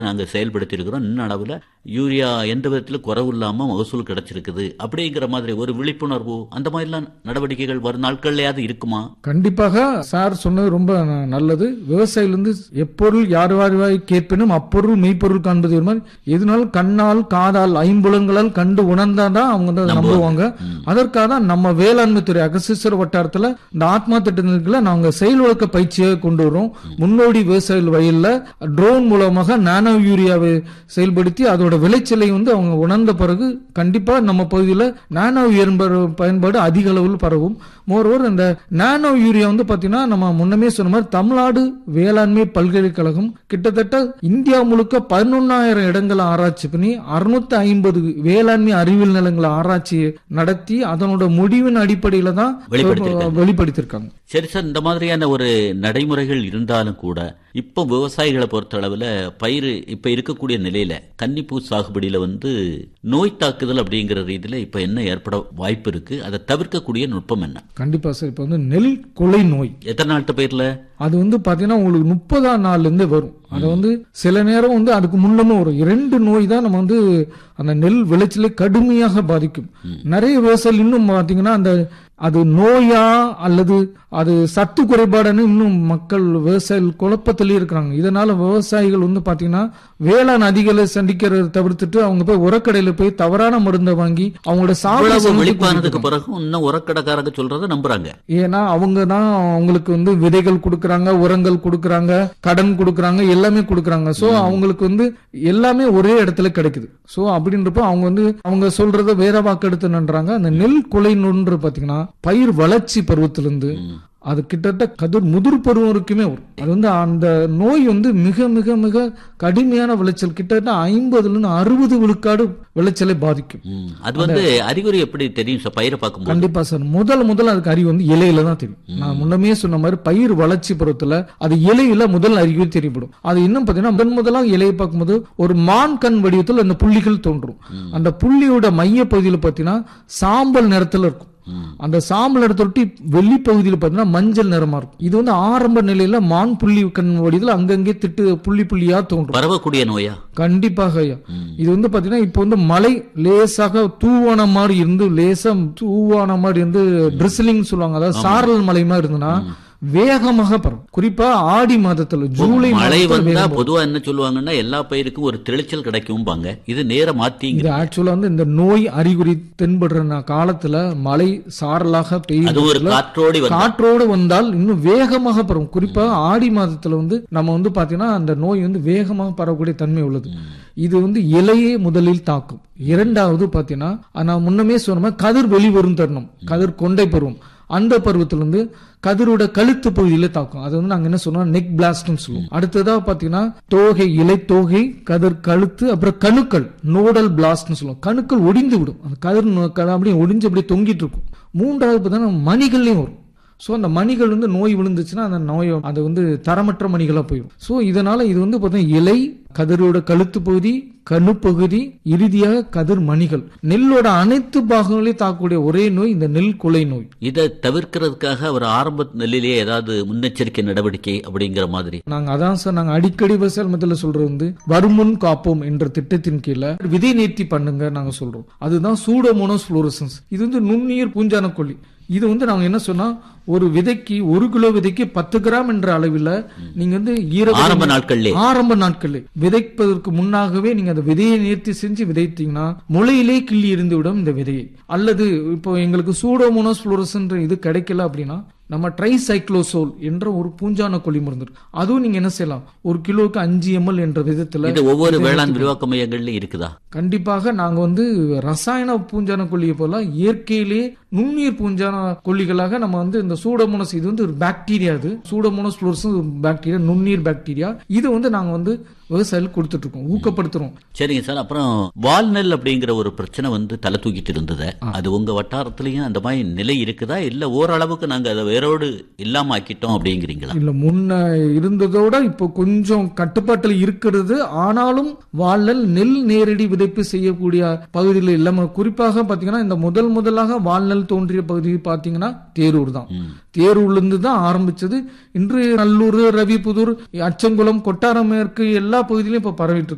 நாங்க செயல்படுத்தி இருக்கிறோம் இன்ன அளவுல யூரியா எந்த விதத்துல குறவு இல்லாம மகசூல் கிடைச்சிருக்குது அப்படிங்கிற மாதிரி ஒரு விழிப்புணர்வு அந்த மாதிரிலாம் நடவடிக்கைகள் வரும் நாட்கள்லயாவது இருக்குமா கண்டிப்பாக சார் சொன்னது ரொம்ப ந- நல்லது விவசாயில இருந்து எப்பொருள் யார் வாரிவாய் கேட்பினும் அப்பொருள் மெய்ப்பொருள் காண்பது ஒரு மாதிரி எதுனாலும் கண்ணால் காதால் ஐம்புலங்களால் கண்டு உணர்ந்தாதான் அவங்க வந்து அதை நம்புவாங்க அதற்காக தான் நம்ம வேளாண்மை துறை அகசீஸ்வர வட்டாரத்துல இந்த ஆத்மா திட்டங்களுக்குள்ள நாங்க செயல் விளக்க பயிற்சியை கொண்டு வரோம் முன்னோடி விவசாயிகள் வயல்ல ட்ரோன் மூலமாக நானோ யூரியாவை செயல்படுத்தி அதோட விளைச்சலை வந்து அவங்க உணர்ந்த பிறகு கண்டிப்பா நம்ம பகுதியில் நானோ யூரியன் பயன்பாடு அதிக அளவில் பரவும் மோரோவர் இந்த நானோ யூரியா வந்து பாத்தீங்கன்னா நம்ம முன்னமே சொன்ன மாதிரி தமிழ்நாடு வேளாண்மை பல்கலைக்கழகம் கிட்டத்தட்ட இந்தியா முழுக்க பதினொன்னாயிரம் இடங்களை ஆராய்ச்சி பண்ணி அறுநூத்தி ஐம்பது வேளாண்மை அறிவியல் நிலங்களை ஆராய்ச்சி நடத்தி அதனோட முடிவின் அடிப்படையில தான் வெளிப்படுத்தியிருக்காங்க. வெளிப்படுத்தியிருக்காங்க சரி சார் இந்த மாதிரியான ஒரு நடைமுறைகள் இருந்தாலும் கூட இப்போ விவசாயிகளை பொறுத்த அளவுல பயிர் இப்ப இருக்கக்கூடிய நிலையில கன்னிப்பூ சாகுபடியில வந்து நோய் தாக்குதல் அப்படிங்கிற ரீதியில இப்ப என்ன ஏற்பட வாய்ப்பு இருக்கு அதை தவிர்க்கக்கூடிய நுட்பம் என்ன கண்டிப்பா சார் இப்ப வந்து நெல் கொலை நோய் எத்தனை நாட்டு பயிர்ல அது வந்து பாத்தீங்கன்னா உங்களுக்கு முப்பதாம் நாள்ல இருந்தே வரும் அது வந்து சில நேரம் வந்து அதுக்கு முன்னமே வரும் இரண்டு நோய் தான் நம்ம வந்து அந்த நெல் விளைச்சலை கடுமையாக பாதிக்கும் நிறைய விவசாயிகள் இன்னும் பாத்தீங்கன்னா அந்த அது நோயா அல்லது அது சத்து குறைபாடுன்னு இன்னும் மக்கள் விவசாயிகள் குழப்பத்திலே இருக்கிறாங்க இதனால விவசாயிகள் வந்து பாத்தீங்கன்னா வேளாண் அதிகளை சந்திக்கிறத தவிர்த்துட்டு அவங்க போய் உரக்கடையில போய் தவறான மருந்தை வாங்கி அவங்களோட சாப்பிட இவ்வளவு விழிப்பானதுக்கு பிறகும் இன்னும் உரக்கடைக்காரங்க சொல்றதை நம்புறாங்க ஏன்னா அவங்க தான் அவங்களுக்கு வந்து விதைகள் கொடுக்கறாங்க உரங்கள் கொடுக்கறாங்க கடன் கொடுக்கறாங்க எல்லாமே கொடுக்கறாங்க சோ அவங்களுக்கு வந்து எல்லாமே ஒரே இடத்துல கிடைக்குது சோ அப்படின்றப்போ அவங்க வந்து அவங்க சொல்றத வேற வாக்கு எடுத்து நன்றாங்க அந்த நெல் குலை நோன்று பாத்தீங்கன்னா பயிர் வளர்ச்சி பருவத்திலிருந்து அது கிட்டத்தட்ட கதிர் முதிர் பருவம் வரைக்குமே வரும் அது வந்து அந்த நோய் வந்து மிக மிக மிக கடுமையான விளைச்சல் கிட்டத்தட்ட ஐம்பதுல இருந்து அறுபது விழுக்காடு விளைச்சலை பாதிக்கும் ம். அது வந்து அறிகுறி எப்படி தெரியும் சார் பயிரை பார்க்கும்போது கண்டிப்பா சார் முதல் முதல்ல அதுக்கு அறிவு வந்து இலையில தான் தெரியும் நான் முன்னமே சொன்ன மாதிரி பயிர் வளர்ச்சி பருவத்துல அது இலையில முதல் அறிகுறி தெரியப்படும் அது இன்னும் பாத்தீங்கன்னா முதன் முதலாக இலையை பார்க்கும்போது ஒரு மான் கண் வடிவத்தில் அந்த புள்ளிகள் தோன்றும் அந்த புள்ளியோட மைய பகுதியில் பாத்தீங்கன்னா சாம்பல் நிறத்துல இருக்கும் அந்த சாம்பல் நிறத்தை ஒட்டி வெள்ளி பகுதியில் பாத்தீங்கன்னா மஞ்சள் நிறமா இருக்கும் இது வந்து ஆரம்ப நிலையில மான் புள்ளி கண் வடிவத்தில் அங்கங்கே திட்டு புள்ளி புள்ளியா தோன்றும் பரவக்கூடிய நோயா கண்டிப்பாக ஐயா இது வந்து பாத்தீங்கன்னா இப்போ வந்து மழை லேசாக தூவான மாதிரி இருந்து லேசா தூவான மாதிரி இருந்து ட்ரிஸ்லிங் சொல்லுவாங்க அதாவது சாரல் மழை மாதிரி இருந்ததுன்னா வேகமாக பரவும் குறிப்பா ஆடி மாதத்துல ஜூலை மழை மாதத்துல வந்தா வேகம் பொதுவா என்ன சொல்லுவாங்கன்னா எல்லா பயிருக்கும் ஒரு தெளிச்சல் கிடைக்கும்பாங்க இது நேர மாத்திங்க இது ஆக்சுவலா வந்து இந்த நோய் அறிகுறி தென்படுற நா- காலத்துல மழை சாரலாக அது பெய்யும் ஒரு காற்றோடி வந்து காற்றோடு வந்தால் இன்னும் வேகமாக பரவும் குறிப்பா ஆடி மாதத்துல வந்து நம்ம வந்து பாத்தீங்கன்னா அந்த நோய் வந்து வேகமாக பரவக்கூடிய தன்மை உள்ளது இது வந்து இலையே முதலில் தாக்கும் இரண்டாவது பாத்தீங்கன்னா நான் முன்னமே சொன்ன மாதிரி கதிர் வெளிவரும் தருணம் கதிர் கொண்டை பருவம் அந்த பருவத்திலிருந்து கதிரோட கழுத்து பகுதியில தாக்கும் அது வந்து நாங்க என்ன சொன்னோம் நெக் பிளாஸ்ட்னு சொல்லுவோம் அடுத்ததா பாத்தீங்கன்னா தோகை இலை தோகை கதிர் கழுத்து அப்புறம் கணுக்கள் நோடல் பிளாஸ்ட்னு சொல்லுவோம் கணுக்கள் ஒடிந்து விடும் அந்த கதிர் நோ- க- அப்படியே ஒடிஞ்சு அப்படியே தொங்கிட்டு இருக்கும் மூன்றாவது பார்த்தீங்கன்னா மணிகள்லயும் வரும் ஸோ அந்த மணிகள் வந்து நோய் விழுந்துச்சுன்னா அந்த நோய் அது வந்து தரமற்ற மணிகளா போயிடும் ஸோ இதனால இது வந்து பார்த்தீங்கன்னா இலை கதிரோட கழுத்து பகுதி கணுப்பகுதி இறுதியாக கதிர் மணிகள் நெல்லோட அனைத்து பாகங்களையும் தாக்கக்கூடிய ஒரே நோய் இந்த நெல் குலை நோய் இதை தவிர்க்கிறதுக்காக ஒரு ஆரம்ப நிலையிலேயே ஏதாவது முன்னெச்சரிக்கை நடவடிக்கை அப்படிங்கிற மாதிரி நாங்க அதான் சார் நாங்க அடிக்கடி விவசாய மத்தியில சொல்றது வந்து வருமுன் காப்போம் என்ற திட்டத்தின் கீழே விதை நேர்த்தி பண்ணுங்க நாங்க சொல்றோம் அதுதான் சூடோமோனோஸ் புளோரசன்ஸ் இது வந்து நுண்ணுயிர் பூஞ்சான கொல்லி இது வந்து நாங்க என்ன சொன்னா ஒரு விதைக்கு ஒரு கிலோ விதைக்கு பத்து கிராம் என்ற அளவில் நீங்க வந்து ஈர ஆரம்ப நாட்கள்லே ஆரம்ப நாட்களில் விதைப்பதற்கு முன்னாகவே நீங்க அந்த விதையை நேர்த்தி செஞ்சு விதைத்தீங்கன்னா முளையிலே கிள்ளி இருந்து விடும் இந்த விதையை அல்லது இப்போ எங்களுக்கு சூடோமோனோஸ் புளோரசன்ற இது கிடைக்கல அப்படின்னா நம்ம ட்ரைசைக்ளோசோல் என்ற ஒரு பூஞ்சான கொல்லி மருந்து இருக்கு. அதுவும் நீங்க என்ன செய்யலாம் ஒரு கிலோவுக்கு அஞ்சு எம்எல் என்ற விதத்துல இது ஒவ்வொரு வேளாண் விரிவாக்க மையங்கள்லயும் இருக்குதா கண்டிப்பாக நாங்க வந்து ரசாயன பூஞ்சான கொல்லியை போல இயற்கையிலே நுண்ணுயிர் பூஞ்சான கொல்லிகளாக நம்ம வந்து இந்த சூடோமோனஸ் இது வந்து ஒரு பாக்டீரியா இது சூடோமோனஸ் புளோரசன் பாக்டீரியா நுண்ணுயிர் பாக்டீரியா இது வந்து நாங்க வந்து விவசாயிகளுக்கு கொடுத்துட்டு இருக்கோம் ஊக்கப்படுத்துறோம் சரிங்க சார் அப்புறம் வால்நெல் அப்படிங்கிற ஒரு பிரச்சனை வந்து தலை தூக்கிட்டு இருந்தது அது உங்க வட்டாரத்திலயும் அந்த மாதிரி நிலை இருக்குதா இல்ல ஓரளவுக்கு நாங்க அதை வேரோடு இல்லாம ஆக்கிட்டோம் அப்படிங்கிறீங்களா இல்ல முன்ன இருந்ததோட இப்போ கொஞ்சம் கட்டுப்பாட்டில் இருக்கிறது ஆனாலும் வாழ்நெல் நெல் நேரடி விதைப்பு செய்யக்கூடிய பகுதியில் இல்லாம குறிப்பாக பாத்தீங்கன்னா இந்த முதல் முதலாக வாழ்நெல் தோன்றிய பகுதி பாத்தீங்கன்னா தேரூர் தான் தேரூர்ல இருந்து தான் ஆரம்பிச்சது இன்று நல்லூர் ரவிபுதூர் அச்சங்குளம் கொட்டாரம் மேற்கு எல்லா பகுதியிலும் இப்ப பரவிட்டு இருக்கு